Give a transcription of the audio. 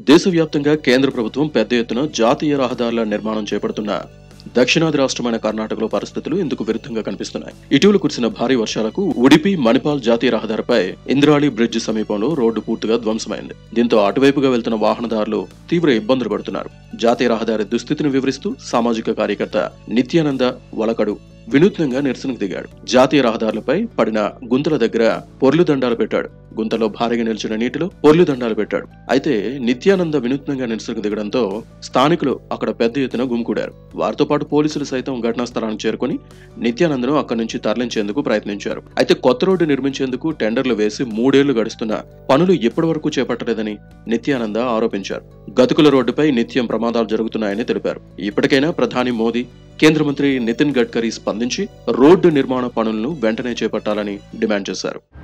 దేశవ్యాప్తంగా కేంద్ర ప్రభుత్వం పెద్ద ఎత్తున జాతీయ రహదారుల నిర్మాణం చేపడుతున్న దక్షిణాది రాష్ట్రమైన కర్ణాటకలో పరిస్థితులు ఇందుకు విరుద్ధంగా కనిపిస్తున్నాయి ఇటీవల కురిసిన భారీ వర్షాలకు ఉడిపి మణిపాల్ జాతీయ రహదారిపై ఇంద్రాళి బ్రిడ్జ్ సమీపంలో రోడ్డు పూర్తిగా ధ్వంసమైంది దీంతో అటువైపుగా వెళ్తున్న వాహనదారులు తీవ్ర ఇబ్బందులు పడుతున్నారు జాతీయ రహదారి దుస్థితిని వివరిస్తూ సామాజిక కార్యకర్త నిత్యానంద వలకడు వినూత్నంగా నిరసనకు దిగాడు జాతీయ రహదారులపై పడిన గుంతల దగ్గర పొర్లు దండాలు పెట్టాడు గుంతలో భారీగా నిలిచిన నీటిలో పొర్లు దండాలు పెట్టాడు అయితే నిత్యానంద వినూత్నంగా నిరసనకు దిగడంతో స్థానికులు అక్కడ పెద్ద ఎత్తున గుమికూడారు వారితో పాటు పోలీసులు సైతం ఘటనా స్థలానికి చేరుకుని నిత్యానందను అక్కడి నుంచి తరలించేందుకు ప్రయత్నించారు అయితే కొత్త రోడ్డు నిర్మించేందుకు టెండర్లు వేసి మూడేళ్లు గడుస్తున్నా పనులు ఇప్పటి వరకు చేపట్టలేదని నిత్యానంద ఆరోపించారు గతుకుల రోడ్డుపై నిత్యం ప్రమాదాలు జరుగుతున్నాయని తెలిపారు ఇప్పటికైనా ప్రధాని మోదీ కేంద్ర మంత్రి నితిన్ గడ్కరీ స్పందించి రోడ్డు నిర్మాణ పనులను వెంటనే చేపట్టాలని డిమాండ్ చేశారు